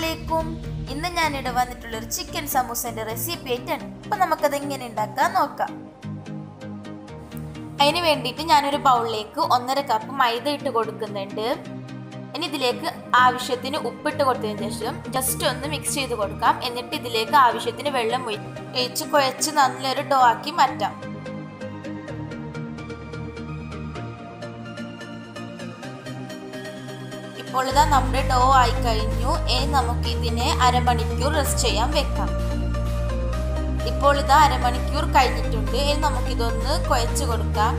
അലൈക്കും ഇന്ന് ഞാനിവിടെ വന്നിട്ടുള്ള ഒരു ചിക്കൻ സമൂസന്റെ റെസിപ്പി ആയിട്ടാണ് അപ്പൊ നമുക്കത് എങ്ങനെ ഉണ്ടാക്കാൻ നോക്കാം അതിന് വേണ്ടിയിട്ട് ഞാനൊരു ബൗളിലേക്ക് ഒന്നര കപ്പ് മൈദ ഇട്ട് കൊടുക്കുന്നുണ്ട് ഇനി ഇതിലേക്ക് ആവശ്യത്തിന് ഉപ്പിട്ട് കൊടുത്തതിന് ശേഷം ജസ്റ്റ് ഒന്ന് മിക്സ് ചെയ്ത് കൊടുക്കാം എന്നിട്ട് ഇതിലേക്ക് ആവശ്യത്തിന് വെള്ളം ഒഴിച്ച് കുഴച്ച് നല്ലൊരു ഡോ ആക്കി മാറ്റാം ഇപ്പോൾ ഇതാ നമ്മുടെ ഡോ ആയി കഴിഞ്ഞു ഇനി നമുക്ക് ഇതിനെ അരമണിക്കൂർ റെസ്റ്റ് ചെയ്യാൻ വെക്കാം ഇപ്പോൾ ഇതാ അരമണിക്കൂർ കഴിഞ്ഞിട്ടുണ്ട് ഇനി നമുക്കിതൊന്ന് കുഴച്ച് കൊടുക്കാം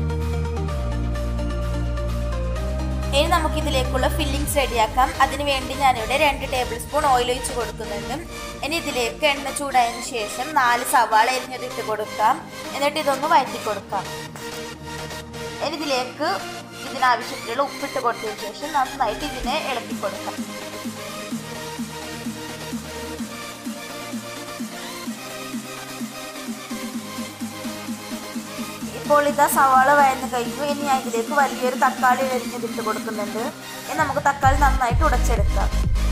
ഇനി നമുക്ക് ഇതിലേക്കുള്ള ഫില്ലിങ്സ് റെഡിയാക്കാം അതിന് വേണ്ടി ഞാനിവിടെ രണ്ട് ടേബിൾ സ്പൂൺ ഓയിൽ ഒഴിച്ച് കൊടുക്കുന്നുണ്ട് ഇനി ഇതിലേക്ക് എണ്ണ ചൂടായതിനു ശേഷം നാല് സവാള എരിഞ്ഞത് ഇട്ട് കൊടുക്കാം എന്നിട്ട് ഇതൊന്ന് വഴറ്റി കൊടുക്കാം ഇനി ഇതിലേക്ക് ഇതിനാവശ്യത്തിലുള്ള ഉപ്പിട്ട് കൊടുത്തതിന് ശേഷം നന്നായിട്ട് ഇതിനെ ഇളക്കി കൊടുക്കാം ഇപ്പോൾ ഇതാ സവാള വഴന്ന് കഴിഞ്ഞു ഇനി ഞാൻ ഇതിലേക്ക് വലിയൊരു തക്കാളി എരിഞ്ഞതിട്ട് കൊടുക്കുന്നുണ്ട് ഇനി നമുക്ക് തക്കാളി നന്നായിട്ട് ഉടച്ചെടുക്കാം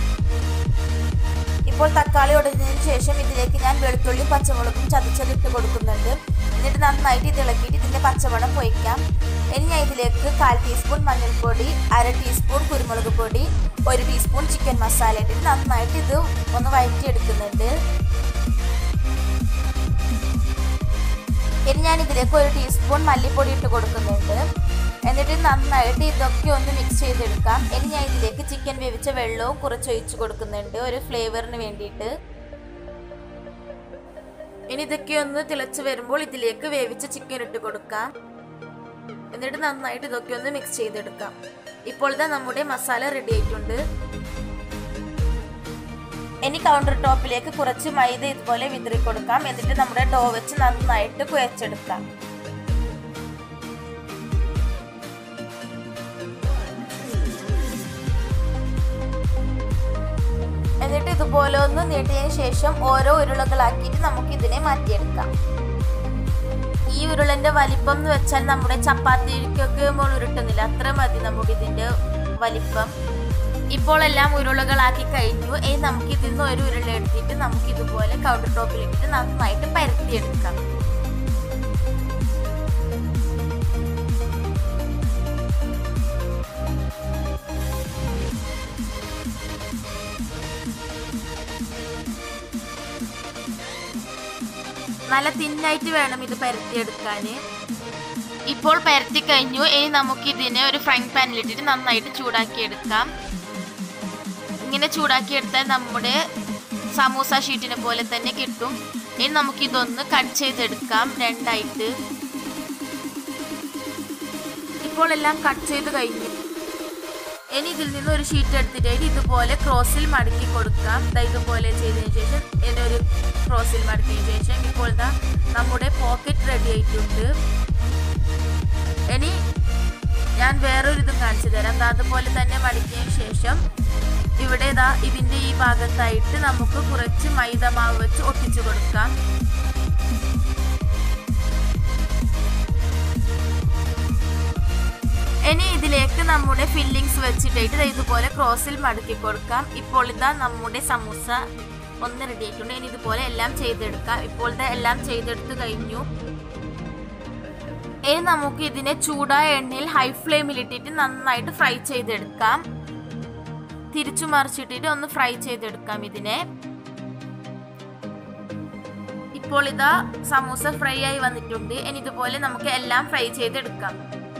ഇപ്പോൾ തക്കാളി ഉടഞ്ഞതിന് ശേഷം ഇതിലേക്ക് ഞാൻ വെളുത്തുള്ളി പച്ചമുളകും ചതച്ചതിട്ട് കൊടുക്കുന്നുണ്ട് എന്നിട്ട് നന്നായിട്ട് ഇത് ഇളക്കിയിട്ട് ഇതിൻ്റെ പച്ചമണം പൊയ്ക്കാം ഇനി ഞാൻ ഇതിലേക്ക് കാൽ ടീസ്പൂൺ മഞ്ഞൾപ്പൊടി അര ടീസ്പൂൺ കുരുമുളക് പൊടി ഒരു ടീസ്പൂൺ ചിക്കൻ മസാല ഇട്ടിട്ട് നന്നായിട്ട് ഇത് ഒന്ന് വഴറ്റിയെടുക്കുന്നുണ്ട് ഇനി ഞാൻ ഇതിലേക്ക് ഒരു ടീസ്പൂൺ മല്ലിപ്പൊടി ഇട്ട് കൊടുക്കുന്നുണ്ട് എന്നിട്ട് നന്നായിട്ട് ഇതൊക്കെ ഒന്ന് മിക്സ് ചെയ്തെടുക്കാം ഇനി ഞാൻ ഇതിലേക്ക് ചിക്കൻ വേവിച്ച വെള്ളവും കുറച്ച് ഒഴിച്ച് കൊടുക്കുന്നുണ്ട് ഒരു ഫ്ലേവറിന് വേണ്ടിയിട്ട് ഇനി ഇതൊക്കെ ഒന്ന് തിളച്ച് വരുമ്പോൾ ഇതിലേക്ക് വേവിച്ച ചിക്കൻ ഇട്ട് കൊടുക്കാം എന്നിട്ട് നന്നായിട്ട് ഇതൊക്കെ ഒന്ന് മിക്സ് ചെയ്തെടുക്കാം ഇപ്പോൾ ഇതാ നമ്മുടെ മസാല റെഡി ആയിട്ടുണ്ട് ഇനി കൗണ്ടർ ടോപ്പിലേക്ക് കുറച്ച് മൈദ ഇതുപോലെ വിതറി കൊടുക്കാം എന്നിട്ട് നമ്മുടെ ഡോ വെച്ച് നന്നായിട്ട് കുഴച്ചെടുക്കാം എന്നിട്ട് ഇതുപോലെ ഒന്ന് നീട്ടിയതിന് ശേഷം ഓരോ ഉരുളകളാക്കിയിട്ട് നമുക്ക് ഇതിനെ മാറ്റിയെടുക്കാം ഈ ഉരുളന്റെ വലിപ്പം എന്ന് വെച്ചാൽ നമ്മുടെ ചപ്പാത്തിക്കൊക്കെ നമ്മൾ ഉരുട്ടുന്നില്ല അത്ര മതി നമുക്ക് ഇതിന്റെ വലിപ്പം ഇപ്പോൾ എല്ലാം ഉരുളകളാക്കി കഴിഞ്ഞു ഇനി നമുക്ക് ഇതിൽ നിന്ന് ഒരു ഉരുള എടുത്തിട്ട് നമുക്ക് ഇതുപോലെ കൗണ്ടർ ടോപ്പിലിട്ടിട്ട് നന്നായിട്ട് പരത്തിയെടുക്കാം നല്ല തിന്നായിട്ട് വേണം ഇത് പരത്തിയെടുക്കാൻ ഇപ്പോൾ പരത്തി കഴിഞ്ഞു ഇനി നമുക്ക് ഇതിനെ ഒരു ഫ്രൈങ് പാനിലിട്ടിട്ട് നന്നായിട്ട് ചൂടാക്കി എടുക്കാം ഇങ്ങനെ ചൂടാക്കി എടുത്താൽ നമ്മുടെ സമൂസ ഷീറ്റിനെ പോലെ തന്നെ കിട്ടും ഇനി നമുക്കിതൊന്ന് കട്ട് ചെയ്തെടുക്കാം രണ്ടായിട്ട് ഇപ്പോൾ എല്ലാം കട്ട് ചെയ്ത് കഴിഞ്ഞു ഇനി ഇതിൽ നിന്ന് ഒരു ഷീറ്റ് എടുത്തിട്ടായിട്ട് ഇതുപോലെ ക്രോസിൽ മടക്കി കൊടുക്കാം ഇതുപോലെ ചെയ്തതിന് ശേഷം ഇനി ഒരു ക്രോസിൽ മടക്കിയതിന് ശേഷം ഇപ്പോൾ ഇതാ നമ്മുടെ പോക്കറ്റ് റെഡി ആയിട്ടുണ്ട് ഇനി ഞാൻ വേറൊരു ഇതും കാണിച്ചു തരാം അതുപോലെ തന്നെ മടക്കിയതിന് ശേഷം ഇവിടെ ഇതാ ഇതിൻ്റെ ഈ ഭാഗത്തായിട്ട് നമുക്ക് കുറച്ച് മൈദ മാവ് വെച്ച് ഒട്ടിച്ചു കൊടുക്കാം ഇനി ഇതിലേക്ക് നമ്മുടെ ഫില്ലിങ്സ് വെച്ചിട്ടായിട്ട് ഇതുപോലെ ക്രോസിൽ മടക്കി കൊടുക്കാം ഇപ്പോൾ ഇതാ നമ്മുടെ സമൂസ ഒന്ന് റെഡി ആയിട്ടുണ്ട് ഇനി ഇതുപോലെ എല്ലാം ചെയ്തെടുക്കാം ഇപ്പോഴത്തെ എല്ലാം ചെയ്തെടുത്ത് കഴിഞ്ഞു ഇനി നമുക്ക് ഇതിനെ ചൂടായ എണ്ണയിൽ ഹൈ ഫ്ലെയിമിൽ ഇട്ടിട്ട് നന്നായിട്ട് ഫ്രൈ ചെയ്തെടുക്കാം തിരിച്ചു മറിച്ചിട്ടിട്ട് ഒന്ന് ഫ്രൈ ചെയ്തെടുക്കാം ഇതിനെ ഇപ്പോൾ ഇതാ സമൂസ ഫ്രൈ ആയി വന്നിട്ടുണ്ട് ഇനി ഇതുപോലെ നമുക്ക് എല്ലാം ഫ്രൈ ചെയ്തെടുക്കാം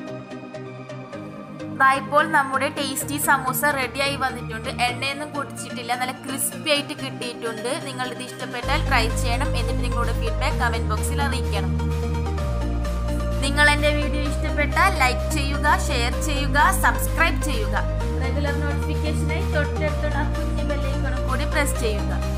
ഇപ്പോൾ നമ്മുടെ ടേസ്റ്റി സമൂസ റെഡി ആയി വന്നിട്ടുണ്ട് എണ്ണയൊന്നും കുടിച്ചിട്ടില്ല നല്ല ക്രിസ്പി ആയിട്ട് കിട്ടിയിട്ടുണ്ട് നിങ്ങൾ ഇത് ഇഷ്ടപ്പെട്ടാൽ ട്രൈ ചെയ്യണം എന്നിട്ട് നിങ്ങളുടെ ഫീഡ്ബാക്ക് കമന്റ് ബോക്സിൽ അറിയിക്കണം നിങ്ങൾ എൻ്റെ വീഡിയോ ഇഷ്ടപ്പെട്ടാൽ ലൈക്ക് ചെയ്യുക ഷെയർ ചെയ്യുക സബ്സ്ക്രൈബ് ചെയ്യുക റെഗുലർ നോട്ടിഫിക്കേഷനായി തൊട്ടടുത്തുള്ള കുഞ്ഞു ബെല്ലൈക്കണം കൂടി പ്രസ് ചെയ്യുക